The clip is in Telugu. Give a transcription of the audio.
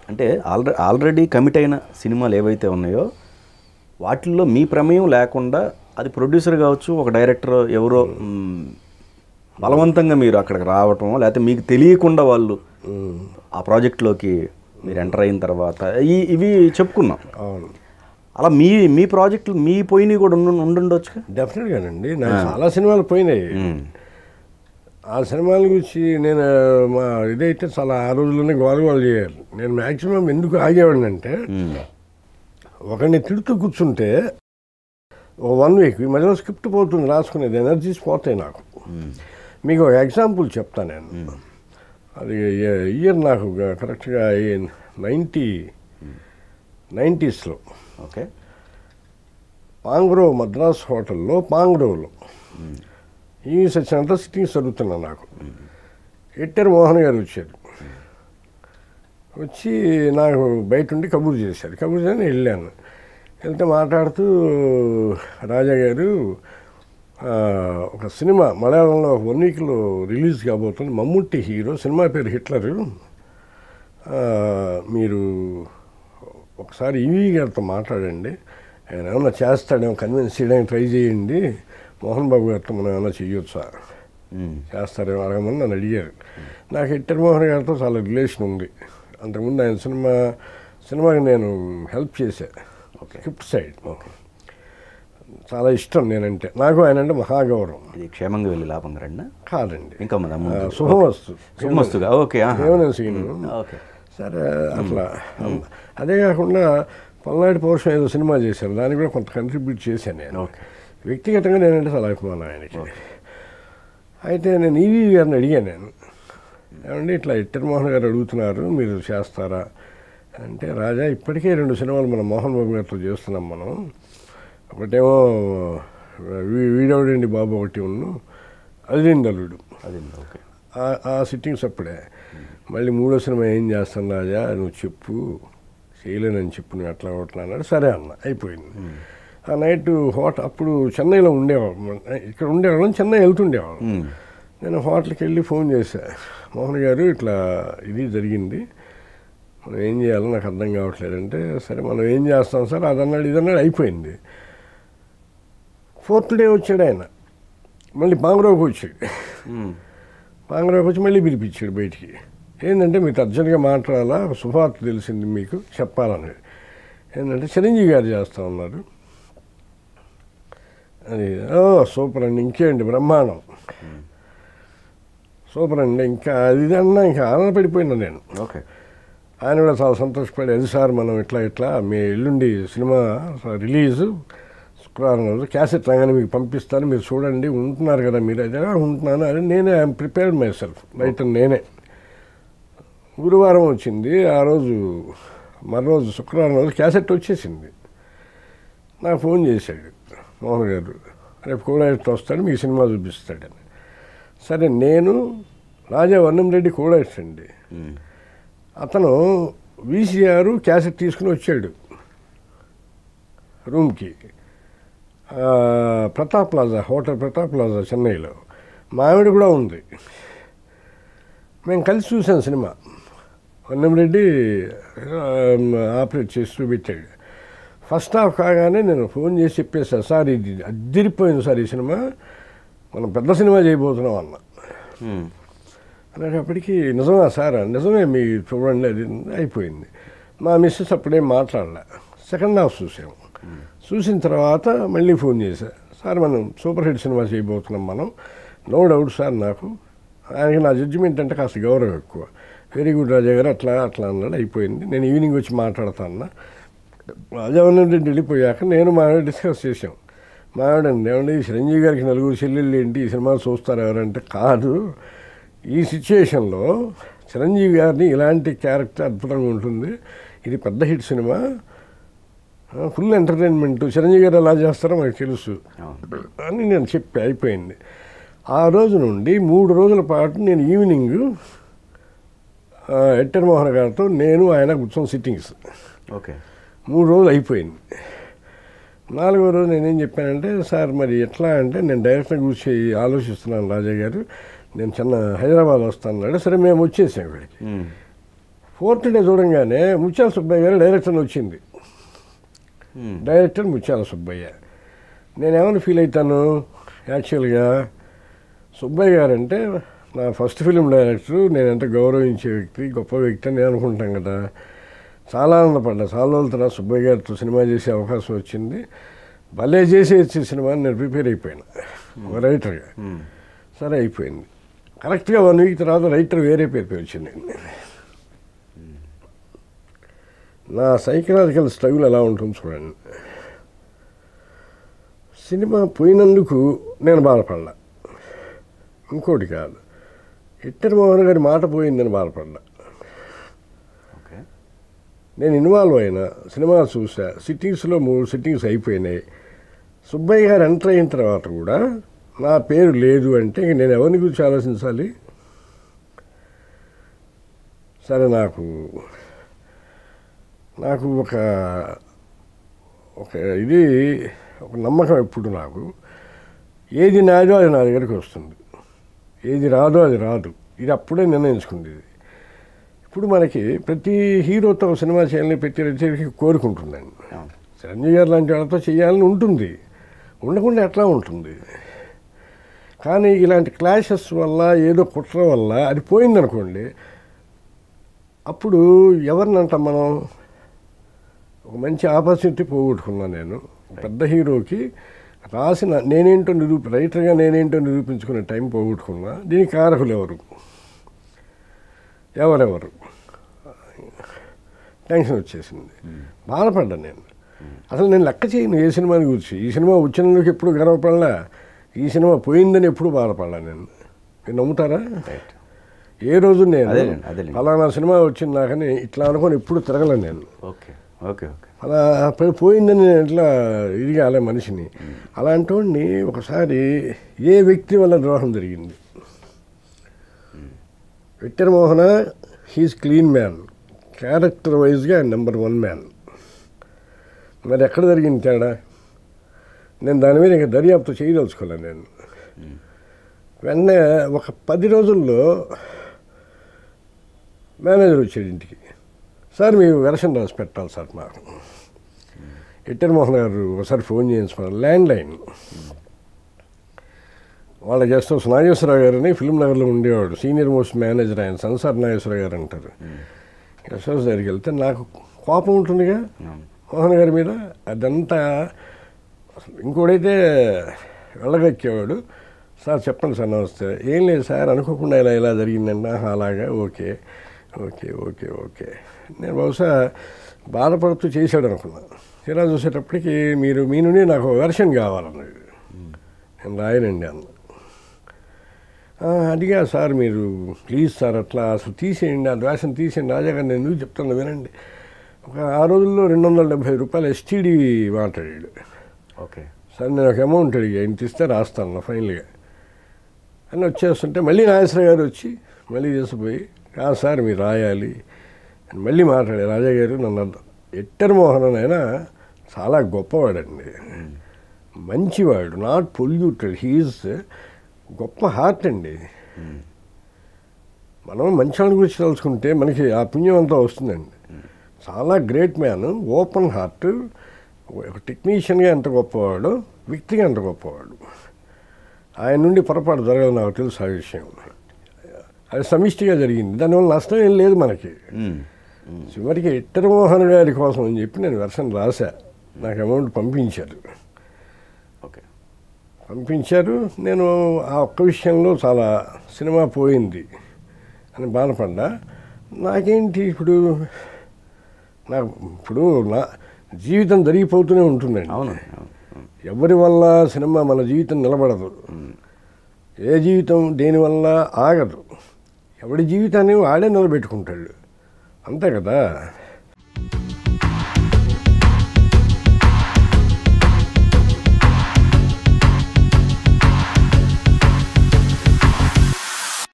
అంటే ఆల్రెడీ ఆల్రెడీ కమిట్ అయిన సినిమాలు ఏవైతే ఉన్నాయో వాటిల్లో మీ ప్రమేయం లేకుండా అది ప్రొడ్యూసర్ కావచ్చు ఒక డైరెక్టర్ ఎవరో మ్, బలవంతంగా మీరు అక్కడికి రావటం లేకపోతే మీకు తెలియకుండా వాళ్ళు ఆ ప్రాజెక్ట్లోకి మీరు ఎంటర్ అయిన తర్వాత ఈ ఇవి చెప్పుకున్నాం అవును అలా మీ మీ ప్రాజెక్టులు మీ పోయినవి కూడా ఉండు ఉండుండొచ్చు డెఫినెట్గానండి నాకు చాలా సినిమాలు పోయినాయి ఆ సినిమాల గురించి నేను మా ఇదైతే చాలా ఆ రోజుల్లోనే గోల గోల చేయాలి నేను మ్యాక్సిమం ఎందుకు ఆగేవాడిని అంటే ఒకరిని తిడుతూ కూర్చుంటే ఓ వన్ వీక్ ఈ మధ్యలో స్క్రిప్ట్ పోతుంది రాసుకునేది ఎనర్జీస్ పోతాయి నాకు మీకు ఒక ఎగ్జాంపుల్ చెప్తాను నేను అది ఇయర్ నాకు కరెక్ట్గా నైంటీ నైంటీస్లో ఓకే పాంగ్రోవ్ మద్రాస్ హోటల్లో పాంగ్రోవ్లో ఈ సచ్చినంత సిట్టింగ్స్ జరుగుతున్నా నాకు ఎట్టర్ మోహన్ గారు వచ్చారు వచ్చి నాకు బయట ఉండి కబురు చేశారు కబురు చేసి నేను వెళ్ళాను వెళ్తే మాట్లాడుతూ రాజా గారు ఆ, ఒక సినిమా మలయాళంలో ఒక వన్ వీక్లో రిలీజ్ కాబోతుంది మమ్ముట్టి హీరో సినిమా పేరు హిట్లరు ఆ, మీరు ఒకసారి ఈవీ గారితో మాట్లాడండి ఆయన ఏమన్నా చేస్తాడేమో కన్విన్స్ చేయడానికి ట్రై చేయండి మోహన్ బాబు గారితో మనం ఏమన్నా చెయ్యొచ్చా చేస్తారేమో అడగమని నన్ను అడిగారు నాకు ఎట్టర్ మోహన్ గారితో చాలా రిలేషన్ ఉంది అంతకుముందు ఆయన సినిమా సినిమాకి నేను హెల్ప్ చేశా ఓకే స్క్రిప్ట్ సైడ్ చాలా ఇష్టం నేనంటే నాకు ఆయన అంటే మహాగౌరవం ఇది క్షేమంగా వెళ్ళి లాభం రండి కాదండి ఇంకా మన ఆ, ముందు శుభమస్తు శుభమస్తుగా ఓకే ఆహా. ఏమైనా సీను ఓకే సరే అట్లా అదే కాకుండా పల్నాడు పౌరుషం ఏదో సినిమా చేశాను దానికి కూడా కొంత కంట్రిబ్యూట్ చేశాను నేను ఓకే వ్యక్తిగతంగా నేనంటే చాలా అభిమానం ఆయనకి అయితే నేను ఈవీ గారిని అడిగాను నేను ఏమండి ఇట్లా ఎట్టర్ మోహన్ గారు అడుగుతున్నారు మీరు చేస్తారా అంటే రాజా ఇప్పటికే రెండు సినిమాలు మన మోహన్ బాబు గారితో చేస్తున్నాం మనం ఒకటేమో వీ- వీడవడండి బాబు ఒకటి ఉన్ను అల్లుడు అది ఓకే ఆ- ఆ సిట్టింగ్స్ అప్పుడే మళ్ళీ మూడో సినిమా ఏం చేస్తాను రాజా నువ్వు చెప్పు చేయలేనని చెప్పు నువ్వు ఎట్లా కొట్లా అన్నాడు సరే అన్న అయిపోయింది ఆ నైట్ హోటల్ అప్పుడు చెన్నైలో ఉండేవాళ్ళం ఇక్కడ ఉండేవాళ్ళం చెన్నై వెళ్తుండేవాళ్ళం మ్మ్. నేను హోటల్కి వెళ్ళి ఫోన్ చేశా మోహన్ గారు ఇట్లా ఇది జరిగింది మనం ఏం చేయాలో నాకు అర్థం కావట్లేదు అంటే సరే మనం ఏం చేస్తాం సార్ అదన్నాడు ఇదన్నాడు అయిపోయింది ఫోర్త్ డే వచ్చాడు ఆయన మళ్ళీ పాంగరావుకి వచ్చాడు మ్మ్. పాంగరావుకి వచ్చి మళ్ళీ పిలిపించాడు బయటికి ఏంటంటే మీకు అర్జెంట్గా మాట్లాడాలా శుభార్త తెలిసింది మీకు చెప్పాలని ఏంటంటే చిరంజీవి గారు చేస్తా ఉన్నారు అది ఓ సూపర్ అండి ఇంకేంటి బ్రహ్మాండం సూపర్ అండి ఇంకా అది ఇది అన్నా ఇంకా ఆనందపడిపోయినా నేను ఓకే ఆయన కూడా చాలా సంతోషపడి అది సార్ మనం ఇట్లా ఇట్లా మీ ఎల్లుండి సినిమా రిలీజ్ శుక్రవారం రోజు క్యాసెట్ రాగానే మీకు పంపిస్తాను మీరు చూడండి ఉంటున్నారు కదా మీరు అయితే "ఆ, ఉంటున్నాను అని నేనే I'm prepared myself right నేనే గురువారం వచ్చింది ఆ రోజు మరో రోజు శుక్రవారం రోజు క్యాసెట్ వచ్చేసింది నాకు ఫోన్ చేశాడు మోహన్ గారు రేపు కూడా వస్తాడు మీకు సినిమా చూపిస్తాడని సరే నేను రాజా వన్నంరెడ్డి కూడా అండి మ్మ్. అతను వీసీఆర్ క్యాసెట్ తీసుకుని వచ్చాడు రూమ్కి ఆ, Pratap Plaza hotel Pratap Plaza చెన్నైలో మా ఆవిడ కూడా ఉంది మేము కలిసి చూసాం సినిమా వన్నంరెడ్డి ఆపరేట్ చేసి చూపించాడు ఫస్ట్ హాఫ్ కాగానే నేను ఫోన్ చేసి చెప్పేసా సార్ ఇది అద్దరిపోయింది సార్ ఈ సినిమా మనం పెద్ద సినిమా చేయబోతున్నాం అన్న మ్మ్. అనేటప్పటికీ నిజమా సార్ నిజమే మీ చూడండి అది అయిపోయింది మా మిస్సెస్ అప్పుడేం మాట్లాడలే సెకండ్ హాఫ్ చూసాము చూసిన తర్వాత మళ్ళీ ఫోన్ చేశా సార్ మనం సూపర్ హిట్ సినిమా చేయబోతున్నాం మనం నో డౌట్ సార్ నాకు ఆయనకి నా జడ్జిమెంట్ అంటే కాస్త గౌరవం ఎక్కువ వెరీ గుడ్ రాజా గారు అట్లా అట్లా అన్నాడు అయిపోయింది నేను ఈవినింగ్ వచ్చి మాట్లాడతా అన్నా రాజావరం రెడ్డి వెళ్ళిపోయాక నేను మా ఆవిడ డిస్కస్ చేసాం మా ఆవిడ అండి ఏమండి చిరంజీవి గారికి నలుగురు చెల్లెళ్ళు ఏంటి ఈ సినిమా చూస్తారు ఎవరంటే కాదు ఈ సిచ్యుయేషన్లో చిరంజీవి గారిని ఇలాంటి క్యారెక్టర్ అద్భుతంగా ఉంటుంది ఇది పెద్ద హిట్ సినిమా ఫుల్ ఎంటర్టైన్మెంట్ చిరంజీవి గారు ఎలా చేస్తారో మనకు తెలుసు అవును. అని నేను చెప్పి అయిపోయింది ఆ రోజు నుండి మూడు రోజుల పాటు నేను ఈవినింగ్ ఆ, ఎట్టర్ మోహన్ గారితో నేను ఆయన కూర్చొని సిట్టింగ్స్ ఓకే మూడు రోజులు అయిపోయింది నాలుగో రోజు నేనేం చెప్పానంటే సార్ మరి ఎట్లా అంటే నేను డైరెక్ట్గా కూర్చి ఆలోచిస్తున్నాను రాజా గారు నేను చిన్న హైదరాబాద్ వస్తాను అన్నాడు సరే మేము వచ్చేసాం ఇక్కడికి మ్మ్. ఫోర్త్ డే చూడంగానే ముత్యాల సుబ్బయ్య గారు డైరెక్టర్ వచ్చింది మ్మ్. డైరెక్టర్ ముత్యాల సుబ్బయ్య నేనేమని ఫీల్ అవుతాను యాక్చువల్గా సుబ్బయ్య గారు అంటే నా ఫస్ట్ ఫిలిం డైరెక్టర్ నేను ఎంత గౌరవించే వ్యక్తి గొప్ప వ్యక్తి అని నేను అనుకుంటాం కదా చాలా ఆనందపడ్డా చాలా రోజుల తర్వాత సుబ్బయ్య గారితో సినిమా చేసే అవకాశం వచ్చింది భలే చేసి వచ్చే సినిమా నేను ప్రిపేర్ అయిపోయాను ఒక రైటర్గా మ్మ్. సరే అయిపోయింది కరెక్ట్గా వన్ వీక్ తర్వాత రైటర్ వేరే పేరు పేరు వచ్చింది నా సైకలాజికల్ స్ట్రగుల్ ఎలా ఉంటుంది చూడండి సినిమా పోయినందుకు నేను బాధపడ్డా ఇంకోటి కాదు ఇట్టరి మోహన్ గారి మాట పోయిందని బాధపడ్డా ఓకే నేను ఇన్వాల్వ్ అయినా సినిమా చూసా సిట్టింగ్స్లో మూడు సిట్టింగ్స్ అయిపోయినాయి సుబ్బయ్య గారు ఎంటర్ అయిన తర్వాత కూడా నా పేరు లేదు అంటే ఇంక నేను ఎవరిని గురించి ఆలోచించాలి సరే నాకు నాకు ఒక ఒక ఇది ఒక నమ్మకం ఎప్పుడు నాకు ఏది నాదో అది నా దగ్గరికి వస్తుంది ఏది రాదో అది రాదు ఇది అప్పుడే నిర్ణయించుకుంది ఇప్పుడు మనకి ప్రతి హీరోతో ఒక సినిమా చేయాలని ప్రతి రచయితకి కోరుకుంటుందండి అవును. చిరంజీవి గారు లాంటి వాళ్ళతో చేయాలని ఉంటుంది ఉండకుండా ఎట్లా ఉంటుంది కానీ ఇలాంటి క్లాషెస్ వల్ల ఏదో కుట్ర వల్ల అది పోయిందనుకోండి అప్పుడు ఎవరిని అంటాం మనం ఒక మంచి ఆపర్చునిటీ పోగొట్టుకున్నాను నేను పెద్ద హీరోకి రాసిన నేనేంటో నిరూపి రైటర్గా నేనేంటో నిరూపించుకునే టైం పోగొట్టుకున్నా దీనికి కారకులు ఎవరు ఎవరెవరు టెన్షన్ వచ్చేసింది బాధపడ్డా నేను అసలు నేను లెక్క చేయను ఏ సినిమాని గురించి ఈ సినిమా వచ్చినందుకు ఎప్పుడు గర్వపడలా ఈ సినిమా పోయిందని ఎప్పుడు బాధపడలా నేను మీరు నమ్ముతారా రైట్ ఏ రోజు నేను అదేలేండి, అదేలేండి. ఫలానా సినిమా వచ్చింది నాకని ఇట్లా అనుకొని ఎప్పుడు తిరగలను నేను ఓకే ఓకే ఓకే అలా పో- పోయిందని నేను ఇట్లా ఇది కాలే మనిషిని అలాంటి వాడిని ఒకసారి ఏ వ్యక్తి వల్ల ద్రోహం జరిగింది Victor Mohana he's clean man character వైజ్గా నెంబర్ వన్ మ్యాన్ మరి ఎక్కడ జరిగింది తేడా నేను దాని మీద ఇంకా దర్యాప్తు చేయదలుచుకోలేను నేను వెంటనే ఒక పది రోజుల్లో మేనేజర్ వచ్చాడు ఇంటికి సార్ మీరు వెరషన్ రాసి పెట్టాలి సార్ మాకు ఎట్టర్ మోహన్ గారు ఒకసారి ఫోన్ చేయించుకున్నారు ల్యాండ్ లైన్ వాళ్ళ గెస్ట్ హౌస్ నాగేశ్వరరావు గారని ఫిల్మ్ నగర్లో ఉండేవాడు సీనియర్ మోస్ట్ మేనేజర్ ఆయన సంసార్ నాగేశ్వరరావు గారు అంటారు గెస్ట్ హౌస్ దగ్గరికి వెళ్తే నాకు కోపం ఉంటుందిగా అవును. మోహన్ గారి మీద అదంతా అసలు ఇంకోడైతే వెళ్ళగక్కేవాడు సార్ చెప్పండి సార్ నమస్తే ఏం లేదు సార్ అనుకోకుండా ఇలా ఇలా జరిగిందండి ఆహా, అలాగా ఓకే ఓకే ఓకే ఓకే నేను బహుశా బాధపడుతూ చేశాడు అనుకున్నా తీరా చూసేటప్పటికి మీరు మీ నుండి నాకు వెర్షన్ కావాలన్నది నేను రాయనండి అన్న "ఆ, అడిగా సార్ మీరు ప్లీజ్ సార్ అట్లా అసలు తీసేయండి ఆ ద్వేషం తీసేయండి రాజా గారు నేను ఎందుకు చెప్తాను వినండి ఒక ఆ రోజుల్లో రెండు వందల డెబ్బై రూపాయలు ఎస్టీడీ మాట్లాడాడు ఓకే సరే నేను ఒక అమౌంట్ అడిగా ఇంత ఇస్తే రాస్తాను నా ఫైనల్గా అని వచ్చేస్తుంటే మళ్ళీ నాగేశ్వర గారు వచ్చి మళ్ళీ చేసిపోయి కాదు సార్ మీరు రాయాలి అని మళ్ళీ మాట్లాడారు రాజా గారు నన్ను అర్థం ఎట్టర్ మోహన్ అయినా చాలా గొప్పవాడండి మంచివాడు నాట్ పొల్యూటెడ్ హీఈస్ గొప్ప హార్ట్ అండి మనం మంచి వాళ్ళ గురించి తెలుసుకుంటే మనకి ఆ పుణ్యం అంతా వస్తుందండి చాలా గ్రేట్ మ్యాన్ ఓపెన్ హార్ట్ ఒక టెక్నీషియన్గా ఎంత గొప్పవాడు వ్యక్తిగా ఎంత గొప్పవాడు ఆయన నుండి పొరపాటు జరగదు నాకు తెలుసు ఆ విషయం అది సమిష్టిగా జరిగింది దానివల్ల నష్టం ఏం లేదు మనకి మ్మ్. మ్మ్. చివరికి ఇట్టర్ మోహన్ గారి కోసం అని చెప్పి నేను వెర్షన్ రాశా నాకు అమౌంట్ పంపించారు ఓకే పంపించారు నేను ఆ ఒక్క విషయంలో చాలా సినిమా పోయింది అని బాధపడ్డా నాకేంటి ఇప్పుడు నాకు ఇప్పుడు నా జీవితం జరిగిపోతూనే ఉంటుందండి అవును అవును అవును. ఎవరి వల్ల సినిమా మన జీవితం నిలబడదు ఏ జీవితం దేనివల్ల ఆగదు ఎవడి జీవితాన్ని వాడే నిలబెట్టుకుంటాడు అంతే కదా